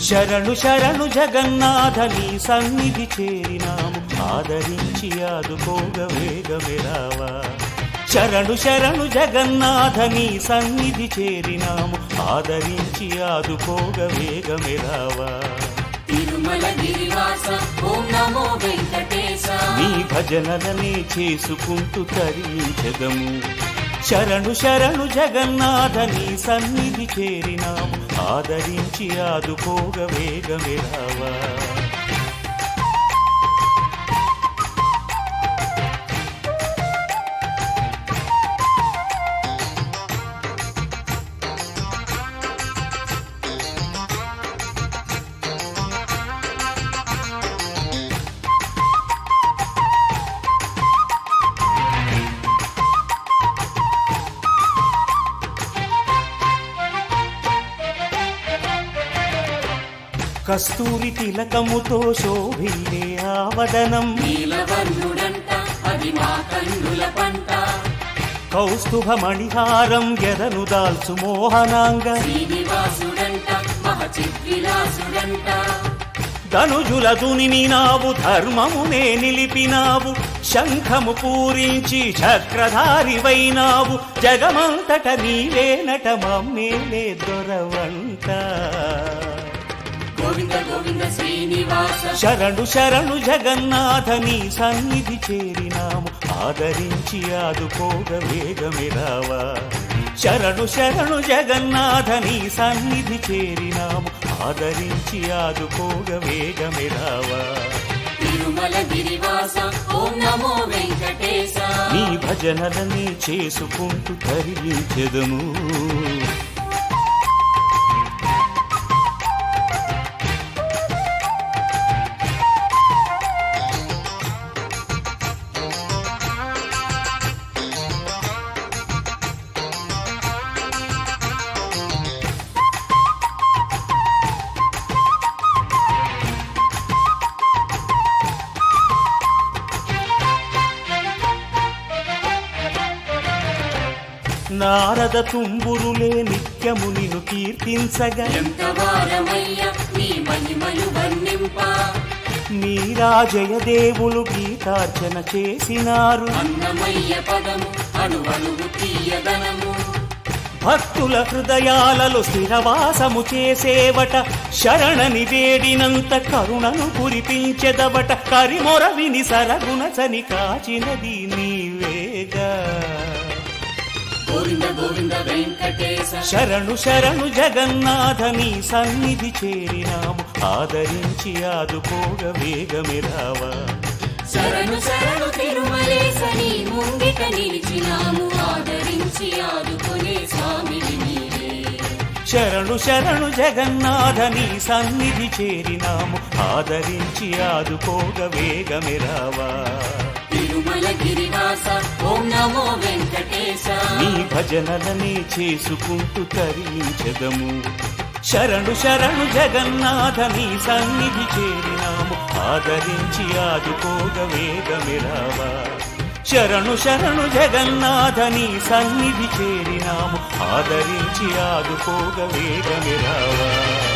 శరణు శరణు జగన్నాథ నీ సన్నిధి చేరినాము ఆదరించి ఆదుకోగ వేగమెరావా శరణు శరణు జగన్నాథ నీ సన్నిధి చేరినాము ఆదరించి ఆదుకోగ వేగమెరావా తిరుమల గిరివాస ఓం నమో వెంకటేశ నీ భజనలనే చేసుకుంటూ తరించదము శరణు శరణు జగన్నాథ నీ సన్నిధి చేరినాము ఆదరించి ఆదుకోగ వేగమెరావా కస్తూరి తిలకముతో శోభిల్లే ఆవదనం నీలవర్ణుడంట అది మా కన్నుల పంట కౌస్తుభ మణిహారం ఎదను దాల్చు మోహనాంగ శ్రీనివాసుడంట మహచిద్విలాసుడంట ధనుజుల దునిని నావు ధర్మమునే నిలిపినావు శంఖము పూరించి చక్రధారివైనావు జగమంతట నీవేనట మమ్మేలే దొరవంట గోవింద గోవింద శ్రీనివాస శరణు శరణు జగన్నాథ నీ సన్నిధి చేరినాము ఆదరించి ఆదుకోగ వేగమిరావా శరణు శరణు జగన్నాథ నీ సన్నిధి చేరినాము ఆదరించి ఆదుకోగ వేగమిరావా తిరుమల గిరివాస ఓం నమో వెంకటేశ నీ భజనలని చేసుకుంటూ తరించెదము నారద తుంబురులే నిత్యము నిన్ను కీర్తించగా ఎంత వారమయ్య నీ మహిమలు వర్ణింప నీరాజయ దేవులు గీతార్చన చేసినారు అన్నమయ్య పదము అణువణువు తీయదనము భక్తుల హృదయాలలో స్థిరవాసము చేసేవట శరణని వేడినంత కరుణను కురిపించెదవట కరిమొర విని సరగుణ సని కాచినది నీవేగా గోవింద గోవింద వెంకటేశ శరణు శరణు జగన్నాథ నీ సన్నిధి చేరినాము ఆదరించి ఆదుకోగ వేగమిరావా శరణు శరణు తిరుమలేశని ముంగిట నిలిచినాము ఆదరించి ఆదుకునే స్వామిని నీవే శరణు శరణు జగన్నాథ నీ సన్నిధి చేరినాము ఆదరించి ఆదుకోగ వేగమిరావా తిరుమల గిరివాస ఓం నమో వెంకటేశ నీ భజనలని చేసుకుంటూ తరించదము శరణు శరణు జగన్నాథ నీ సన్నిధి చేరినాము ఆదరించి ఆదుకోగ వేగమిరావా శరణు శరణు జగన్నాథ నీ సన్నిధి చేరినాము ఆదరించి ఆదుకోగ వేగమిరావా